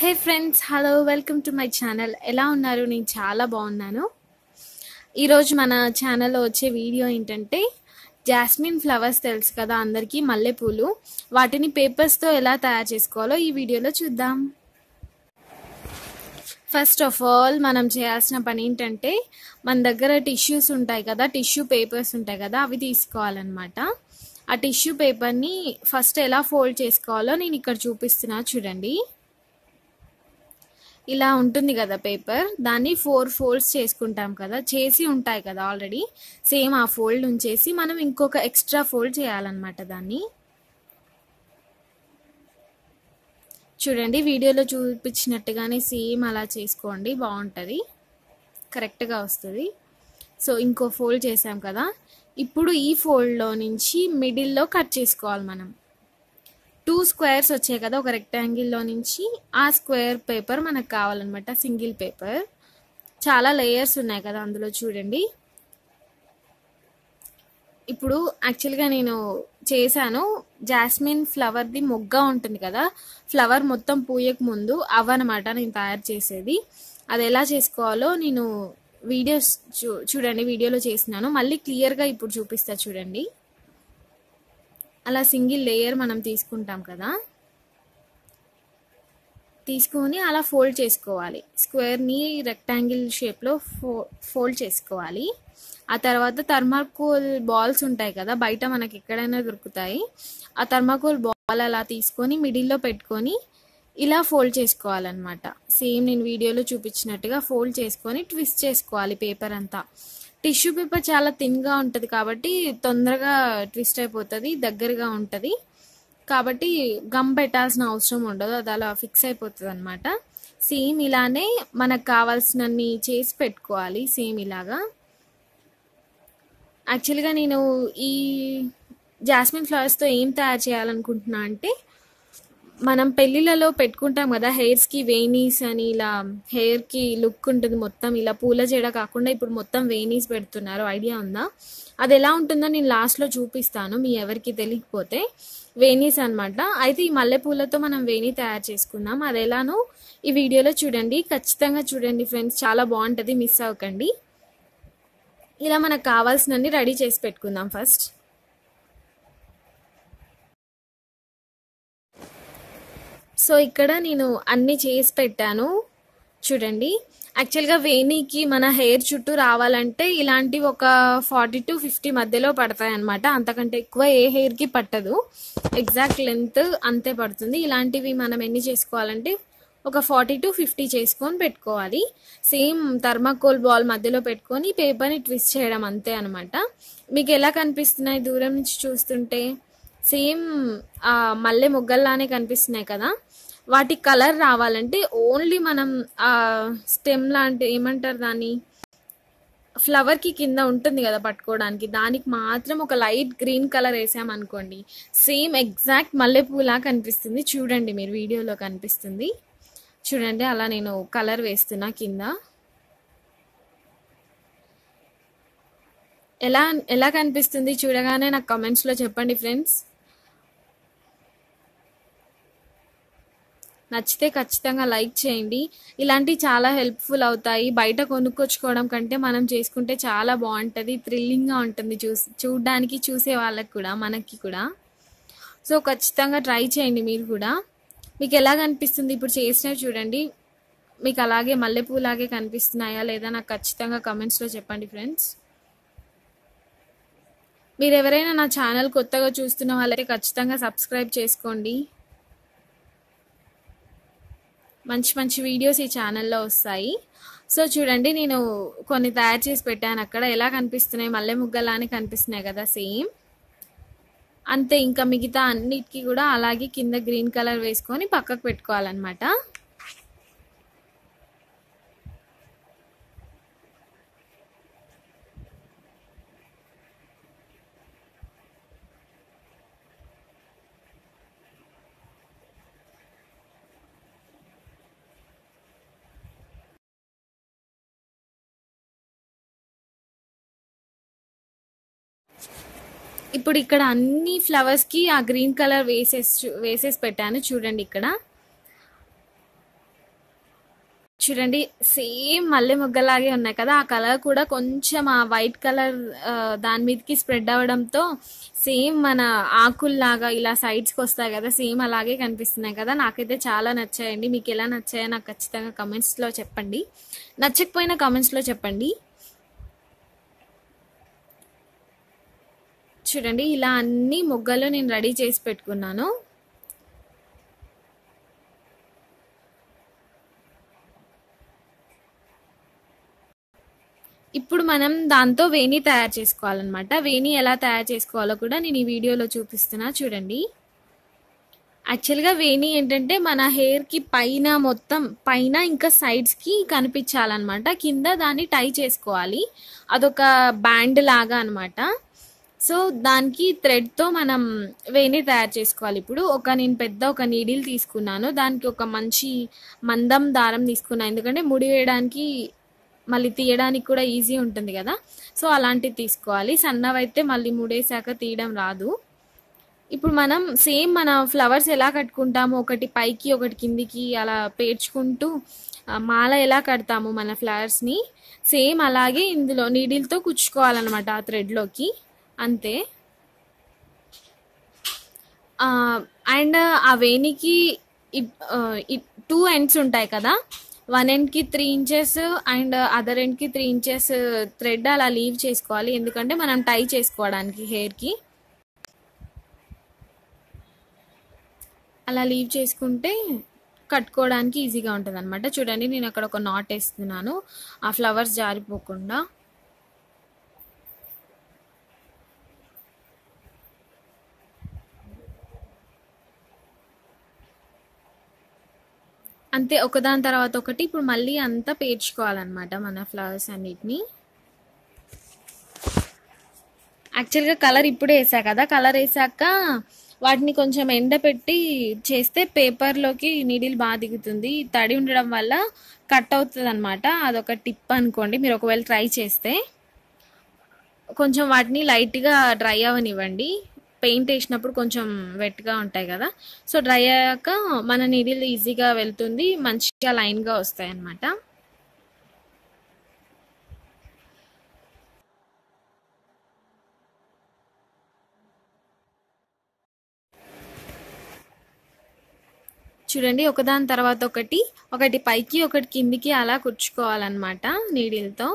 hey friends hello welcome to my channel ఎలా ఉన్నారు నేను చాలా బాగున్నాను ఈరోజు మన ఛానల్లో వచ్చే వీడియో ఏంటంటే జాస్మిన్ ఫ్లవర్స్ తెలుసు కదా అందరికీ మల్లెపూలు వాటిని పేపర్స్తో ఎలా తయారు చేసుకోవాలో ఈ వీడియోలో చూద్దాం ఫస్ట్ ఆఫ్ ఆల్ మనం చేయాల్సిన పని ఏంటంటే మన దగ్గర టిష్యూస్ ఉంటాయి కదా టిష్యూ పేపర్స్ ఉంటాయి కదా అవి తీసుకోవాలన్నమాట ఆ టిష్యూ పేపర్ని ఫస్ట్ ఎలా ఫోల్డ్ చేసుకోవాలో నేను ఇక్కడ చూపిస్తున్నా చూడండి ఇలా ఉంటుంది కదా పేపర్ దాన్ని ఫోర్ ఫోల్డ్స్ చేసుకుంటాం కదా చేసి ఉంటాయి కదా ఆల్రెడీ సేమ్ ఆ ఫోల్డ్ ఉంచేసి మనం ఇంకొక ఎక్స్ట్రా ఫోల్డ్ చేయాలన్నమాట దాన్ని చూడండి వీడియోలో చూపించినట్టుగానే సేమ్ అలా చేసుకోండి బాగుంటుంది కరెక్ట్గా వస్తుంది సో ఇంకో ఫోల్డ్ చేసాం కదా ఇప్పుడు ఈ ఫోల్డ్లో నుంచి మిడిల్లో కట్ చేసుకోవాలి మనం టూ స్క్వేర్స్ వచ్చాయి కదా ఒక రెక్టాంగిల్లో నుంచి ఆ స్క్వేర్ పేపర్ మనకు కావాలన్నమాట సింగిల్ పేపర్ చాలా లేయర్స్ ఉన్నాయి కదా అందులో చూడండి ఇప్పుడు యాక్చువల్గా నేను చేశాను జాస్మిన్ ఫ్లవర్ది మొగ్గ ఉంటుంది కదా ఫ్లవర్ మొత్తం పూయక ముందు అవన్నమాట నేను తయారు చేసేది అది ఎలా చేసుకోవాలో నేను వీడియోస్ చూ చూడండి వీడియోలో చేసినాను మళ్ళీ క్లియర్గా ఇప్పుడు చూపిస్తా చూడండి అలా సింగిల్ లేయర్ మనం తీసుకుంటాం కదా తీసుకొని అలా ఫోల్డ్ చేసుకోవాలి స్క్వేర్ని రెక్టాంగిల్ షేప్లో ఫో ఫోల్డ్ చేసుకోవాలి ఆ తర్వాత థర్మాకోల్ బాల్స్ ఉంటాయి కదా బయట మనకి ఎక్కడైనా దొరుకుతాయి ఆ థర్మాకోల్ బాల్ అలా తీసుకొని మిడిల్లో పెట్టుకొని ఇలా ఫోల్డ్ చేసుకోవాలన్నమాట సేమ్ నేను వీడియోలో చూపించినట్టుగా ఫోల్డ్ చేసుకొని ట్విస్ట్ చేసుకోవాలి పేపర్ అంతా టిష్యూ పేపర్ చాలా థిన్గా ఉంటుంది కాబట్టి తొందరగా ట్విస్ట్ అయిపోతుంది దగ్గరగా ఉంటుంది కాబట్టి గమ్ పెట్టాల్సిన అవసరం ఉండదు అది అలా ఫిక్స్ అయిపోతుంది అనమాట సేమ్ ఇలానే మనకు కావాల్సినన్ని చేసి పెట్టుకోవాలి సేమ్ ఇలాగా యాక్చువల్గా నేను ఈ జాస్మిన్ ఫ్లవర్స్తో ఏం తయారు చేయాలనుకుంటున్నా అంటే మనం పెళ్ళిళ్ళలో పెట్టుకుంటాం కదా హెయిర్స్కి వేనీస్ అని ఇలా హెయిర్కి లుక్ ఉంటుంది మొత్తం ఇలా పూల జడ కాకుండా ఇప్పుడు మొత్తం వేనీస్ పెడుతున్నారు ఐడియా ఉందా అది ఎలా ఉంటుందో నేను లాస్ట్లో చూపిస్తాను మీ ఎవరికి తెలియకపోతే వేనీస్ అనమాట అయితే ఈ మల్లెపూలతో మనం వేణి తయారు చేసుకుందాం అది ఎలానో ఈ వీడియోలో చూడండి ఖచ్చితంగా చూడండి ఫ్రెండ్స్ చాలా బాగుంటుంది మిస్ అవ్వకండి ఇలా మనకు కావాల్సినన్ని రెడీ చేసి పెట్టుకుందాం ఫస్ట్ సో ఇక్కడ నేను అన్ని చేసి పెట్టాను చూడండి యాక్చువల్గా వేణికి మన హెయిర్ చుట్టూ రావాలంటే ఇలాంటివి ఒక ఫార్టీ టు ఫిఫ్టీ మధ్యలో పడతాయి అనమాట అంతకంటే ఎక్కువ ఏ హెయిర్కి పట్టదు ఎగ్జాక్ట్ లెంత్ అంతే పడుతుంది ఇలాంటివి మనం ఎన్ని చేసుకోవాలంటే ఒక ఫార్టీ టు ఫిఫ్టీ చేసుకొని పెట్టుకోవాలి సేమ్ థర్మాకోల్ బాల్ మధ్యలో పెట్టుకొని పేపర్ని ట్విస్ట్ చేయడం అంతే అనమాట మీకు ఎలా కనిపిస్తున్నాయి దూరం నుంచి చూస్తుంటే సేమ్ మల్లె మొగ్గల్లానే కనిపిస్తున్నాయి కదా వాటి కలర్ రావాలంటే ఓన్లీ మనం స్టెమ్ లాంటి ఏమంటారు దాన్ని ఫ్లవర్కి కింద ఉంటుంది కదా పట్టుకోవడానికి దానికి మాత్రం ఒక లైట్ గ్రీన్ కలర్ వేసామనుకోండి సేమ్ ఎగ్జాక్ట్ మల్లెపూలా కనిపిస్తుంది చూడండి మీరు వీడియోలో కనిపిస్తుంది చూడండి అలా నేను కలర్ వేస్తున్నా కింద ఎలా ఎలా కనిపిస్తుంది చూడగానే నాకు కమెంట్స్లో చెప్పండి ఫ్రెండ్స్ నచ్చితే ఖచ్చితంగా లైక్ చేయండి ఇలాంటివి చాలా హెల్ప్ఫుల్ అవుతాయి బయట కొనుక్కొచ్చుకోవడం కంటే మనం చేసుకుంటే చాలా బాగుంటుంది థ్రిల్లింగ్గా ఉంటుంది చూసి చూడడానికి చూసే వాళ్ళకి కూడా మనకి కూడా సో ఖచ్చితంగా ట్రై చేయండి మీరు కూడా మీకు ఎలా కనిపిస్తుంది ఇప్పుడు చేసినవి చూడండి మీకు అలాగే మల్లెపూలాగే కనిపిస్తున్నాయా లేదా నాకు ఖచ్చితంగా కమెంట్స్లో చెప్పండి ఫ్రెండ్స్ మీరు ఎవరైనా నా ఛానల్ కొత్తగా చూస్తున్న వాళ్ళైతే ఖచ్చితంగా సబ్స్క్రైబ్ చేసుకోండి మంచి మంచి వీడియోస్ ఈ ఛానల్లో వస్తాయి సో చూడండి నేను కొన్ని తయారు చేసి పెట్టాను అక్కడ ఎలా కనిపిస్తున్నాయి మల్లె ముగ్గలానే కనిపిస్తున్నాయి కదా సేమ్ అంతే ఇంకా మిగతా అన్నిటికీ కూడా అలాగే కింద గ్రీన్ కలర్ వేసుకొని పక్కకు పెట్టుకోవాలన్నమాట ఇప్పుడు ఇక్కడ అన్ని ఫ్లవర్స్కి ఆ గ్రీన్ కలర్ వేసేసి వేసేసి పెట్టాను చూడండి ఇక్కడ చూడండి సేమ్ మల్లె మొగ్గలాగే ఉన్నాయి కదా ఆ కలర్ కూడా కొంచెం ఆ వైట్ కలర్ దాని మీదకి స్ప్రెడ్ అవ్వడంతో సేమ్ మన ఆకుల్లాగా ఇలా సైడ్స్కి వస్తాయి కదా సేమ్ అలాగే కనిపిస్తున్నాయి కదా నాకైతే చాలా నచ్చాయండి మీకు ఎలా నచ్చాయో నాకు ఖచ్చితంగా కమెంట్స్లో చెప్పండి నచ్చకపోయినా కమెంట్స్లో చెప్పండి చూడండి ఇలా అన్ని మొగ్గలు నేను రెడీ చేసి పెట్టుకున్నాను ఇప్పుడు మనం దాంతో వేణి తయారు చేసుకోవాలన్నమాట వేణి ఎలా తయారు చేసుకోవాలో కూడా నేను ఈ వీడియోలో చూపిస్తున్నా చూడండి యాక్చువల్గా వేణి ఏంటంటే మన హెయిర్కి పైన మొత్తం పైన ఇంకా సైడ్స్కి కనిపించాలన్నమాట కింద దాన్ని టై చేసుకోవాలి అదొక బ్యాండ్ లాగా అనమాట సో దానికి థ్రెడ్తో మనం వేణి తయారు చేసుకోవాలి ఇప్పుడు ఒక నేను పెద్ద ఒక నీడిల్ తీసుకున్నాను దానికి ఒక మంచి మందం దారం తీసుకున్నాను ఎందుకంటే ముడి వేయడానికి మళ్ళీ తీయడానికి కూడా ఈజీ ఉంటుంది కదా సో అలాంటివి తీసుకోవాలి సన్నవైతే మళ్ళీ ముడేసాక తీయడం రాదు ఇప్పుడు మనం సేమ్ మన ఫ్లవర్స్ ఎలా కట్టుకుంటాము ఒకటి పైకి ఒకటి కిందికి అలా పేర్చుకుంటూ మాల ఎలా కడతాము మన ఫ్లవర్స్ని సేమ్ అలాగే ఇందులో నీడిల్తో కుచ్చుకోవాలన్నమాట ఆ థ్రెడ్లోకి అంతే అండ్ ఆ వేణికి టూ ఎండ్స్ ఉంటాయి కదా వన్ ఎండ్కి త్రీ ఇంచెస్ అండ్ అదర్ ఎండ్కి త్రీ ఇంచెస్ థ్రెడ్ అలా లీవ్ చేసుకోవాలి ఎందుకంటే మనం టై చేసుకోవడానికి హెయిర్కి అలా లీవ్ చేసుకుంటే కట్టుకోవడానికి ఈజీగా ఉంటుంది అనమాట చూడండి నేను అక్కడ ఒక నాట్ వేస్తున్నాను ఆ ఫ్లవర్స్ జారిపోకుండా అంతే ఒకదాని తర్వాత ఒకటి ఇప్పుడు మళ్ళీ అంతా పేర్చుకోవాలన్నమాట మన ఫ్లవర్స్ అన్నిటిని యాక్చువల్గా కలర్ ఇప్పుడే వేసా కదా కలర్ వేసాక వాటిని కొంచెం ఎండపెట్టి చేస్తే పేపర్లోకి నీడిల్ బాగా దిగుతుంది తడి ఉండడం వల్ల కట్ అవుతుంది అనమాట అదొక టిప్ అనుకోండి మీరు ఒకవేళ ట్రై చేస్తే కొంచెం వాటిని లైట్గా డ్రై అవ్వనివ్వండి పెయింట్ వేసినప్పుడు కొంచెం వెట్గా ఉంటాయి కదా సో డ్రై అయ్యాక మన నీడిల్ ఈజీగా వెళ్తుంది మంచిగా లైన్గా వస్తాయి అన్నమాట చూడండి ఒకదాని తర్వాత ఒకటి ఒకటి పైకి ఒకటి కిందికి అలా కుచ్చుకోవాలన్నమాట నీడిల్తో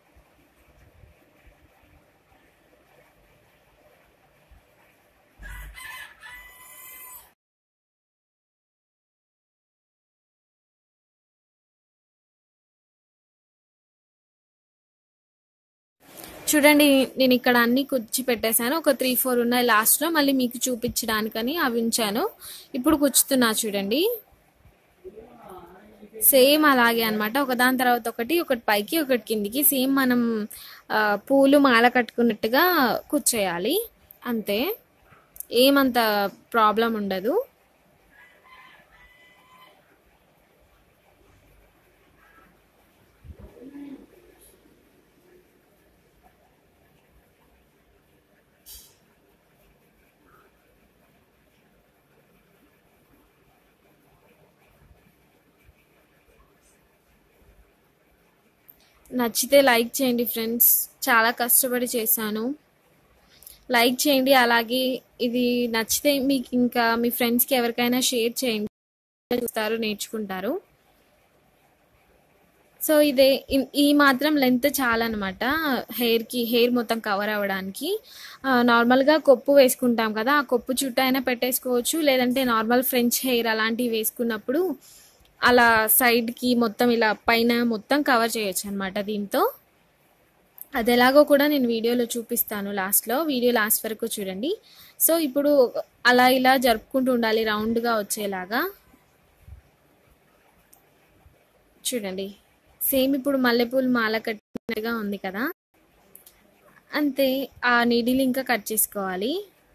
చూడండి నేను ఇక్కడ అన్ని కుచ్చి పెట్టేశాను ఒక త్రీ ఫోర్ ఉన్నాయి లాస్ట్లో మళ్ళీ మీకు చూపించడానికని అవి ఉంచాను ఇప్పుడు కుచ్చుతున్నా చూడండి సేమ్ అలాగే అనమాట ఒకదాని తర్వాత ఒకటి ఒకటి పైకి ఒకటి కిందికి సేమ్ మనం పూలు మాల కట్టుకున్నట్టుగా కుచ్చేయాలి అంతే ఏమంత ప్రాబ్లం ఉండదు నచ్చితే లైక్ చేయండి ఫ్రెండ్స్ చాలా కష్టపడి చేశాను లైక్ చేయండి అలాగే ఇది నచ్చితే మీకు ఇంకా మీ ఫ్రెండ్స్కి ఎవరికైనా షేర్ చేయండి చూస్తారు నేర్చుకుంటారు సో ఇదే ఈ మాత్రం లెంత్ చాలా అనమాట హెయిర్కి హెయిర్ మొత్తం కవర్ అవ్వడానికి నార్మల్గా కొప్పు వేసుకుంటాం కదా ఆ కొప్పు చుట్టూ అయినా పెట్టేసుకోవచ్చు లేదంటే నార్మల్ ఫ్రెంచ్ హెయిర్ అలాంటివి వేసుకున్నప్పుడు అలా సైడ్కి మొత్తం ఇలా పైన మొత్తం కవర్ చేయొచ్చు అనమాట దీంతో అది ఎలాగో కూడా నేను వీడియోలో చూపిస్తాను లాస్ట్లో వీడియో లాస్ట్ వరకు చూడండి సో ఇప్పుడు అలా ఇలా జరుపుకుంటూ ఉండాలి రౌండ్గా వచ్చేలాగా చూడండి సేమ్ ఇప్పుడు మల్లెపూలు మాల కట్టినట్టుగా ఉంది కదా అంతే ఆ నీడిల్ ఇంకా కట్ చేసుకోవాలి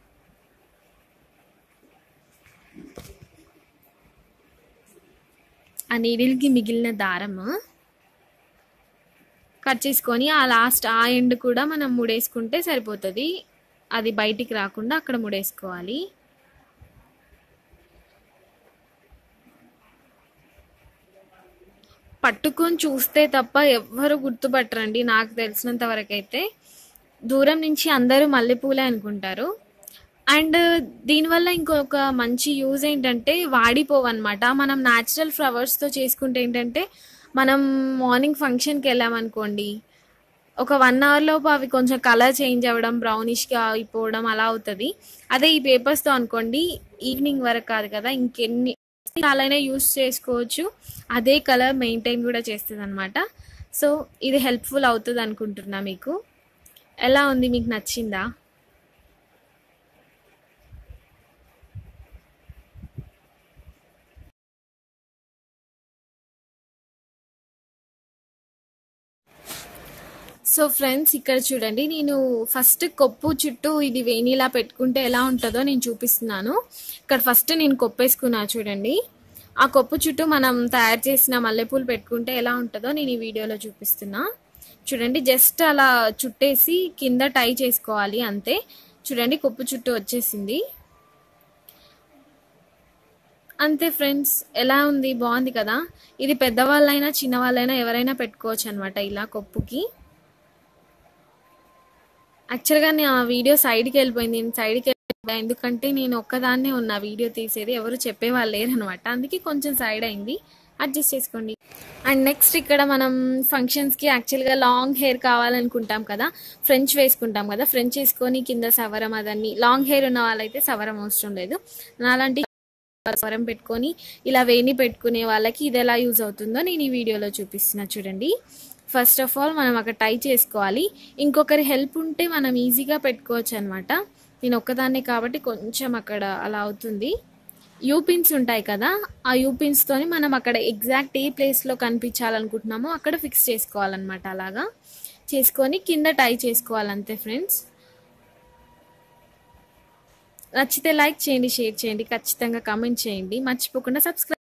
ఆ నీడిల్కి మిగిలిన దారము కట్ చేసుకొని ఆ లాస్ట్ ఆ ఎండ్ కూడా మనం ముడేసుకుంటే సరిపోతుంది అది బయటికి రాకుండా అక్కడ ముడేసుకోవాలి పట్టుకొని చూస్తే తప్ప ఎవ్వరు గుర్తుపట్టరండి నాకు తెలిసినంత వరకు అయితే దూరం నుంచి అందరూ మల్లెపూలే అనుకుంటారు అండ్ దీనివల్ల ఇంకొక మంచి యూజ్ ఏంటంటే వాడిపోవన్నమాట మనం న్యాచురల్ ఫ్లవర్స్తో చేసుకుంటే ఏంటంటే మనం మార్నింగ్ ఫంక్షన్కి వెళ్ళామనుకోండి ఒక వన్ అవర్లోపు అవి కొంచెం కలర్ చేంజ్ అవ్వడం బ్రౌనిష్గా అయిపోవడం అలా అవుతుంది అదే ఈ పేపర్స్తో అనుకోండి ఈవినింగ్ వరకు కాదు కదా ఇంకెన్ని చాలైనా యూస్ చేసుకోవచ్చు అదే కలర్ మెయింటైన్ కూడా చేస్తుంది అనమాట సో ఇది హెల్ప్ఫుల్ అవుతుంది అనుకుంటున్నా మీకు ఎలా ఉంది మీకు నచ్చిందా సో ఫ్రెండ్స్ ఇక్కడ చూడండి నేను ఫస్ట్ కొప్పు చుట్టూ ఇది వేణిలా పెట్టుకుంటే ఎలా ఉంటుందో నేను చూపిస్తున్నాను ఇక్కడ ఫస్ట్ నేను కొప్పేసుకున్నా చూడండి ఆ కొప్పు చుట్టూ మనం తయారు చేసిన మల్లెపూలు పెట్టుకుంటే ఎలా ఉంటుందో నేను ఈ వీడియోలో చూపిస్తున్నా చూడండి జస్ట్ అలా చుట్టేసి కింద టై చేసుకోవాలి అంతే చూడండి కొప్పు చుట్టూ వచ్చేసింది అంతే ఫ్రెండ్స్ ఎలా ఉంది బాగుంది కదా ఇది పెద్దవాళ్ళైనా చిన్నవాళ్ళైనా ఎవరైనా పెట్టుకోవచ్చు అనమాట ఇలా కొప్పుకి యాక్చువల్గా నేను ఆ వీడియో సైడ్కి వెళ్ళిపోయింది నేను సైడ్కి వెళ్ళిపోయా ఎందుకంటే నేను ఒక్కదాన్నే ఉన్న వీడియో తీసేది ఎవరు చెప్పేవాళ్ళు లేరు అనమాట అందుకే కొంచెం సైడ్ అయింది అడ్జస్ట్ చేసుకోండి అండ్ నెక్స్ట్ ఇక్కడ మనం ఫంక్షన్స్కి యాక్చువల్గా లాంగ్ హెయిర్ కావాలనుకుంటాం కదా ఫ్రెంచ్ వేసుకుంటాం కదా ఫ్రెంచ్ వేసుకొని కింద సవరం అదన్నీ లాంగ్ హెయిర్ ఉన్న వాళ్ళైతే సవరం అవసరం లేదు నాలాంటి స్వరం పెట్టుకొని ఇలా వేణి పెట్టుకునే వాళ్ళకి ఇది ఎలా యూజ్ అవుతుందో నేను ఈ వీడియోలో చూపిస్తున్నా చూడండి ఫస్ట్ ఆఫ్ ఆల్ మనం అక్కడ టై చేసుకోవాలి ఇంకొకరి హెల్ప్ ఉంటే మనం ఈజీగా పెట్టుకోవచ్చు అనమాట నేను ఒక్కదాన్నే కాబట్టి కొంచెం అక్కడ అలా అవుతుంది యూపిన్స్ ఉంటాయి కదా ఆ యూపిన్స్తోని మనం అక్కడ ఎగ్జాక్ట్ ఏ ప్లేస్లో కనిపించాలనుకుంటున్నామో అక్కడ ఫిక్స్ చేసుకోవాలన్నమాట అలాగా చేసుకొని కింద టై చేసుకోవాలంతే ఫ్రెండ్స్ నచ్చితే లైక్ చేయండి షేర్ చేయండి ఖచ్చితంగా కామెంట్ చేయండి మర్చిపోకుండా సబ్స్క్రైబ్